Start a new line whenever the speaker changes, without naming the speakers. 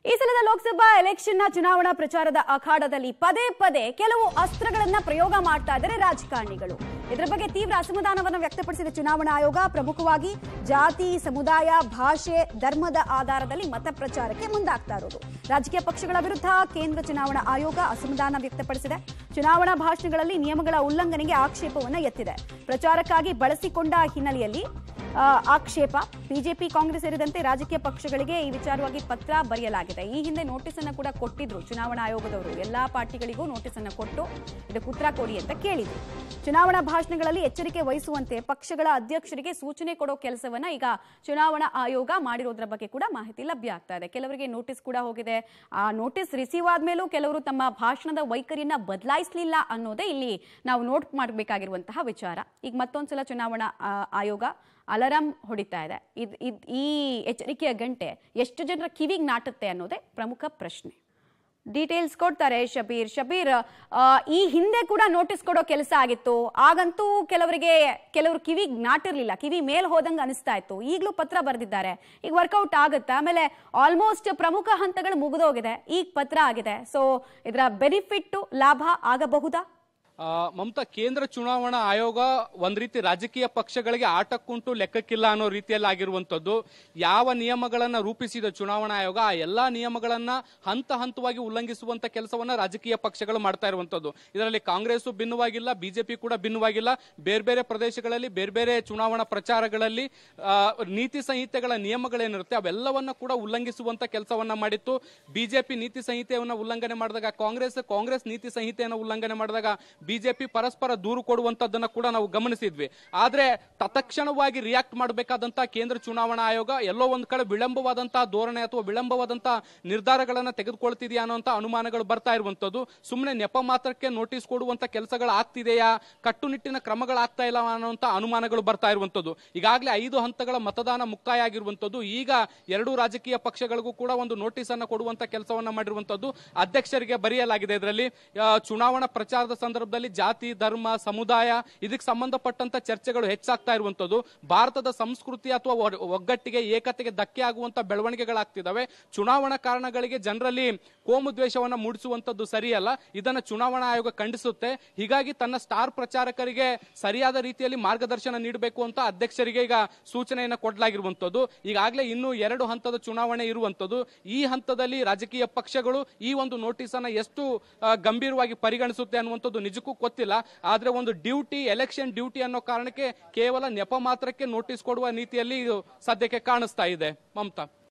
ಈ ಸಲದ ಲೋಕಸಭಾ ಎಲೆಕ್ಷನ್ನ ಚುನಾವಣಾ ಪ್ರಚಾರದ ಅಖಾಡದಲ್ಲಿ ಪದೇ ಪದೇ ಕೆಲವು ಅಸ್ತ್ರಗಳನ್ನ ಪ್ರಯೋಗ ಮಾಡ್ತಾ ಇದ್ದಾರೆ ರಾಜಕಾರಣಿಗಳು ಇದರ ಬಗ್ಗೆ ತೀವ್ರ ಅಸಮಾಧಾನವನ್ನು ವ್ಯಕ್ತಪಡಿಸಿದ ಚುನಾವಣಾ ಆಯೋಗ ಪ್ರಮುಖವಾಗಿ ಜಾತಿ ಸಮುದಾಯ ಭಾಷೆ ಧರ್ಮದ ಆಧಾರದಲ್ಲಿ ಮತ ಪ್ರಚಾರಕ್ಕೆ ಮುಂದಾಗ್ತಾ ಇರೋದು ರಾಜಕೀಯ ಪಕ್ಷಗಳ ವಿರುದ್ಧ ಕೇಂದ್ರ ಚುನಾವಣಾ ಆಯೋಗ ಅಸಮಾಧಾನ ವ್ಯಕ್ತಪಡಿಸಿದೆ ಚುನಾವಣಾ ಭಾಷಣಗಳಲ್ಲಿ ನಿಯಮಗಳ ಉಲ್ಲಂಘನೆಗೆ ಆಕ್ಷೇಪವನ್ನ ಎತ್ತಿದೆ ಪ್ರಚಾರಕ್ಕಾಗಿ ಬಳಸಿಕೊಂಡ ಹಿನ್ನೆಲೆಯಲ್ಲಿ ಆ, ಆಕ್ಷೇಪ ಬಿಜೆಪಿ ಕಾಂಗ್ರೆಸ್ ಸೇರಿದಂತೆ ರಾಜಕೀಯ ಪಕ್ಷಗಳಿಗೆ ಈ ವಿಚಾರವಾಗಿ ಪತ್ರ ಬರೆಯಲಾಗಿದೆ ಈ ಹಿಂದೆ ನೋಟಿಸ್ ಅನ್ನ ಕೂಡ ಕೊಟ್ಟಿದ್ರು ಚುನಾವಣಾ ಆಯೋಗದವರು ಎಲ್ಲಾ ಪಾರ್ಟಿಗಳಿಗೂ ನೋಟಿಸ್ ಅನ್ನ ಕೊಟ್ಟು ಇದಕ್ಕೆ ಉತ್ತರ ಕೊಡಿ ಅಂತ ಕೇಳಿದ್ರು ಚುನಾವಣಾ ಭಾಷಣಗಳಲ್ಲಿ ಎಚ್ಚರಿಕೆ ವಹಿಸುವಂತೆ ಪಕ್ಷಗಳ ಅಧ್ಯಕ್ಷರಿಗೆ ಸೂಚನೆ ಕೊಡೋ ಕೆಲಸವನ್ನ ಈಗ ಚುನಾವಣಾ ಆಯೋಗ ಮಾಡಿರೋದ್ರ ಬಗ್ಗೆ ಕೂಡ ಮಾಹಿತಿ ಲಭ್ಯ ಆಗ್ತಾ ಇದೆ ಕೆಲವರಿಗೆ ನೋಟಿಸ್ ಕೂಡ ಹೋಗಿದೆ ಆ ನೋಟಿಸ್ ರಿಸೀವ್ ಆದ್ಮೇಲೂ ಕೆಲವರು ತಮ್ಮ ಭಾಷಣದ ವೈಖರಿಯನ್ನ ಬದಲಾಯಿಸಲಿಲ್ಲ ಅನ್ನೋದೇ ಇಲ್ಲಿ ನಾವು ನೋಟ್ ಮಾಡಬೇಕಾಗಿರುವಂತಹ ವಿಚಾರ ಈಗ ಮತ್ತೊಂದ್ಸಲ ಚುನಾವಣಾ ಆ, ಆಯೋಗ ಅಲಾರಾಂ ಹೊಡಿತಾ ಇದೆ ಇದ್ ಇದ್ ಈ ಎಚ್ಚರಿಕೆಯ ಗಂಟೆ ಎಷ್ಟು ಜನರ ಕಿವಿಗೆ ನಾಟುತ್ತೆ ಅನ್ನೋದೇ ಪ್ರಮುಖ ಪ್ರಶ್ನೆ ಡೀಟೇಲ್ಸ್ ಕೊಡ್ತಾರೆ ಶಬೀರ್ ಶಬೀರ್ ಆ, ಈ ಹಿಂದೆ ಕೂಡ ನೋಟಿಸ್ ಕೊಡೋ ಕೆಲಸ ಆಗಿತ್ತು ಆಗಂತೂ ಕೆಲವರಿಗೆ ಕೆಲವರು ಕಿವಿಗೆ ನಾಟಿರ್ಲಿಲ್ಲ ಕಿವಿ ಮೇಲ್ ಹೋದಂಗೆ ಅನಿಸ್ತಾ ಇತ್ತು ಈಗಲೂ ಪತ್ರ ಬರೆದಿದ್ದಾರೆ ಈಗ ವರ್ಕೌಟ್ ಆಗುತ್ತಾ ಆಮೇಲೆ ಆಲ್ಮೋಸ್ಟ್ ಪ್ರಮುಖ ಹಂತಗಳು ಮುಗಿದೋಗಿದೆ ಈಗ ಪತ್ರ ಆಗಿದೆ ಸೊ ಇದರ ಬೆನಿಫಿಟ್ ಲಾಭ ಆಗಬಹುದಾ
ಆ, ಮಮತಾ ಕೇಂದ್ರ ಚುನಾವಣಾ ಆಯೋಗ ಒಂದ್ ರೀತಿ ರಾಜಕೀಯ ಪಕ್ಷಗಳಿಗೆ ಆಟಕ್ಕುಂಟು ಲೆಕ್ಕಕ್ಕಿಲ್ಲ ಅನ್ನೋ ರೀತಿಯಲ್ಲಿ ಆಗಿರುವಂತದ್ದು ಯಾವ ನಿಯಮಗಳನ್ನ ರೂಪಿಸಿದ ಚುನಾವಣಾ ಆಯೋಗ ಆ ಎಲ್ಲಾ ನಿಯಮಗಳನ್ನ ಹಂತ ಹಂತವಾಗಿ ಉಲ್ಲಂಘಿಸುವಂತ ಕೆಲಸವನ್ನ ರಾಜಕೀಯ ಪಕ್ಷಗಳು ಮಾಡ್ತಾ ಇರುವಂತದ್ದು ಇದರಲ್ಲಿ ಕಾಂಗ್ರೆಸ್ ಭಿನ್ನವಾಗಿಲ್ಲ ಬಿಜೆಪಿ ಕೂಡ ಭಿನ್ನವಾಗಿಲ್ಲ ಬೇರೆ ಬೇರೆ ಪ್ರದೇಶಗಳಲ್ಲಿ ಬೇರೆ ಬೇರೆ ಚುನಾವಣಾ ಪ್ರಚಾರಗಳಲ್ಲಿ ಆ, ನೀತಿ ಸಂಹಿತೆಗಳ ನಿಯಮಗಳೇನಿರುತ್ತೆ ಅವೆಲ್ಲವನ್ನ ಕೂಡ ಉಲ್ಲಂಘಿಸುವಂತ ಕೆಲಸವನ್ನ ಮಾಡಿತ್ತು ಬಿಜೆಪಿ ನೀತಿ ಸಂಹಿತೆಯನ್ನ ಉಲ್ಲಂಘನೆ ಮಾಡಿದಾಗ ಕಾಂಗ್ರೆಸ್ ಕಾಂಗ್ರೆಸ್ ನೀತಿ ಸಂಹಿತೆಯನ್ನು ಉಲ್ಲಂಘನೆ ಮಾಡಿದಾಗ ಬಿಜೆಪಿ ಪರಸ್ಪರ ದೂರು ಕೊಡುವಂತದ್ದನ್ನ ಕೂಡ ನಾವು ಗಮನಿಸಿದ್ವಿ ಆದ್ರೆ ತತ್ಕ್ಷಣವಾಗಿ ರಿಯಾಕ್ಟ್ ಮಾಡಬೇಕಾದಂತ ಕೇಂದ್ರ ಚುನಾವಣಾ ಆಯೋಗ ಎಲ್ಲೋ ಒಂದ್ ಕಡೆ ವಿಳಂಬವಾದಂತಹ ಧೋರಣೆ ಅಥವಾ ವಿಳಂಬವಾದಂತಹ ನಿರ್ಧಾರಗಳನ್ನ ತೆಗೆದುಕೊಳ್ತಿದೆಯಾ ಅನ್ನೋಂತ ಅನುಮಾನಗಳು ಬರ್ತಾ ಇರುವಂತದ್ದು ಸುಮ್ಮನೆ ನೆಪ ಮಾತ್ರಕ್ಕೆ ನೋಟಿಸ್ ಕೊಡುವಂತ ಕೆಲಸಗಳು ಆಗ್ತಿದೆಯಾ ಕಟ್ಟುನಿಟ್ಟಿನ ಕ್ರಮಗಳಾಗ್ತಾ ಇಲ್ಲ ಅನ್ನೋಂತ ಅನುಮಾನಗಳು ಬರ್ತಾ ಇರುವಂತದ್ದು ಈಗಾಗಲೇ ಐದು ಹಂತಗಳ ಮತದಾನ ಮುಕ್ತಾಯ ಆಗಿರುವಂತದ್ದು ಈಗ ಎರಡೂ ರಾಜಕೀಯ ಪಕ್ಷಗಳಿಗೂ ಕೂಡ ಒಂದು ನೋಟಿಸ್ ಅನ್ನ ಕೊಡುವಂತ ಕೆಲಸವನ್ನ ಮಾಡಿರುವಂತದ್ದು ಅಧ್ಯಕ್ಷರಿಗೆ ಬರೆಯಲಾಗಿದೆ ಇದರಲ್ಲಿ ಆ, ಚುನಾವಣಾ ಪ್ರಚಾರದ ಸಂದರ್ಭದಲ್ಲಿ ಜಾತಿ ಧರ್ಮ ಸಮುದಾಯ ಇದಕ್ಕೆ ಸಂಬಂಧಪಟ್ಟಂತ ಚರ್ಚೆಗಳು ಹೆಚ್ಚಾಗ್ತಾ ಇರುವಂತದ್ದು ಭಾರತದ ಸಂಸ್ಕೃತಿ ಅಥವಾ ಒ- ಒಗ್ಗಟ್ಟಿಗೆ ಏಕತೆಗೆ ಧಕ್ಕೆ ಆಗುವಂತ ಬೆಳವಣಿಗೆಗಳಾಗ್ತಿದಾವೆ ಚುನಾವಣಾ ಕಾರಣಗಳಿಗೆ ಜನರಲ್ಲಿ ಕೋಮು ದ್ವೇಷವನ್ನ ಮೂಡಿಸುವಂತದ್ದು ಸರಿಯಲ್ಲ ಇದನ್ನ ಚುನಾವಣಾ ಆಯೋಗ ಖಂಡಿಸುತ್ತೆ ಹೀಗಾಗಿ ತನ್ನ ಸ್ಟಾರ್ ಪ್ರಚಾರಕರಿಗೆ ಸರಿಯಾದ ರೀತಿಯಲ್ಲಿ ಮಾರ್ಗದರ್ಶನ ನೀಡಬೇಕು ಅಂತ ಅಧ್ಯಕ್ಷರಿಗೆ ಈಗ ಸೂಚನೆಯನ್ನ ಕೊಡಲಾಗಿರುವಂತದ್ದು ಈಗಾಗಲೇ ಇನ್ನು ಎರಡು ಹಂತದ ಚುನಾವಣೆ ಇರುವಂತದ್ದು ಈ ಹಂತದಲ್ಲಿ ರಾಜಕೀಯ ಪಕ್ಷಗಳು ಈ ಒಂದು ನೋಟಿಸ್ ಅನ್ನ ಎಷ್ಟು ಆ, ಗಂಭೀರವಾಗಿ ಪರಿಗಣಿಸುತ್ತೆ ಅನ್ನುವಂಥದ್ದು ನಿಜಕ್ಕೂ ಗೊತ್ತಿಲ್ಲ ಆದ್ರೆ ಒಂದು ಡ್ಯೂಟಿ ಎಲೆಕ್ಷನ್ ಡ್ಯೂಟಿ ಅನ್ನೋ ಕಾರಣಕ್ಕೆ ಕೇವಲ ನೆಪ ಮಾತ್ರಕ್ಕೆ ನೋಟಿಸ್ ಕೊಡುವ ನೀತಿಯಲ್ಲಿ ಇದು ಸದ್ಯಕ್ಕೆ ಕಾಣಿಸ್ತಾ ಇದೆ ಮಮತಾ